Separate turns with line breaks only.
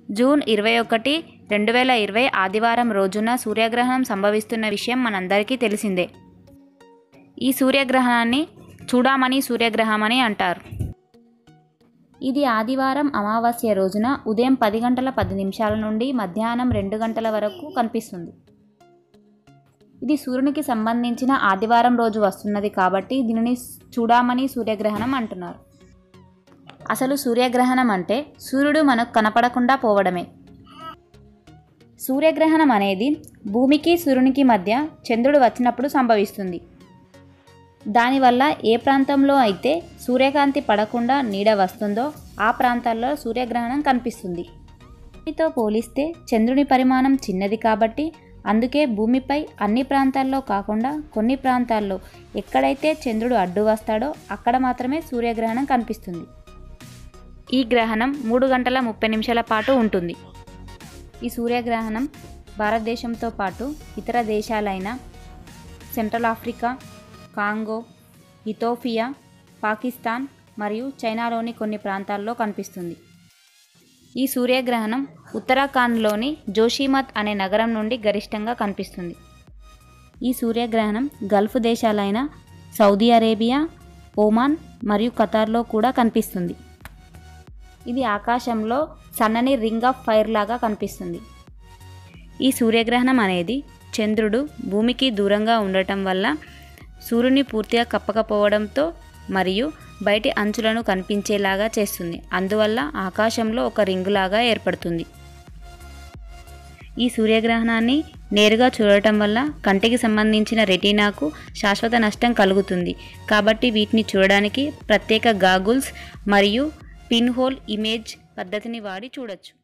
June ఇరవై ఒకటి రెండు వేల ఇరవై ఆదివారం రోజున సూర్యగ్రహణం సంభవిస్తున్న విషయం మనందరికీ తెలిసిందే ఈ సూర్యగ్రహణాన్ని చూడామణి సూర్యగ్రహణం అని అంటారు ఇది ఆదివారం అమావాస్య రోజున ఉదయం పది గంటల పది నిమిషాల నుండి మధ్యాహ్నం రెండు గంటల వరకు కనిపిస్తుంది ఇది సూర్యునికి సంబంధించిన ఆదివారం రోజు వస్తున్నది కాబట్టి దీనిని చూడామణి సూర్యగ్రహణం అంటున్నారు అసలు సూర్యగ్రహణం అంటే సూర్యుడు మనకు కనపడకుండా పోవడమే సూర్యగ్రహణం అనేది భూమికి సూర్యునికి మధ్య చంద్రుడు వచ్చినప్పుడు సంభవిస్తుంది దానివల్ల ఏ ప్రాంతంలో అయితే సూర్యకాంతి పడకుండా నీడ వస్తుందో ఆ ప్రాంతాల్లో సూర్యగ్రహణం కనిపిస్తుంది భూమితో పోలిస్తే చంద్రుని పరిమాణం చిన్నది కాబట్టి అందుకే భూమిపై అన్ని ప్రాంతాల్లో కాకుండా కొన్ని ప్రాంతాల్లో ఎక్కడైతే చంద్రుడు అడ్డు వస్తాడో అక్కడ మాత్రమే సూర్యగ్రహణం కనిపిస్తుంది ఈ గ్రహణం మూడు గంటల ముప్పై నిమిషాల పాటు ఉంటుంది ఈ సూర్యగ్రహణం భారతదేశంతో పాటు ఇతర దేశాలైన central Africa Congo Ethiopia Pakistan మరియు చైనాలోని కొన్ని ప్రాంతాల్లో కనిపిస్తుంది ఈ సూర్యగ్రహణం ఉత్తరాఖండ్లోని జోషిమత్ అనే నగరం నుండి గరిష్టంగా కనిపిస్తుంది ఈ సూర్యగ్రహణం గల్ఫ్ దేశాలైన సౌదీ అరేబియా ఒమాన్ మరియు ఖతార్లో కూడా కనిపిస్తుంది ఇది ఆకాశంలో సన్నని రింగ్ ఆఫ్ ఫైర్ లాగా కనిపిస్తుంది ఈ సూర్యగ్రహణం అనేది చంద్రుడు భూమికి దూరంగా ఉండటం వల్ల సూర్యుని పూర్తిగా కప్పకపోవడంతో మరియు బయటి అంచులను కనిపించేలాగా చేస్తుంది అందువల్ల ఆకాశంలో ఒక రింగులాగా ఏర్పడుతుంది ఈ సూర్యగ్రహణాన్ని నేరుగా చూడటం వల్ల కంటికి సంబంధించిన రెటీనాకు శాశ్వత నష్టం కలుగుతుంది కాబట్టి వీటిని చూడడానికి ప్రత్యేక గాగుల్స్ మరియు పిన్ హోల్ ఇమేజ్ పద్ధతిని వాడి చూడొచ్చు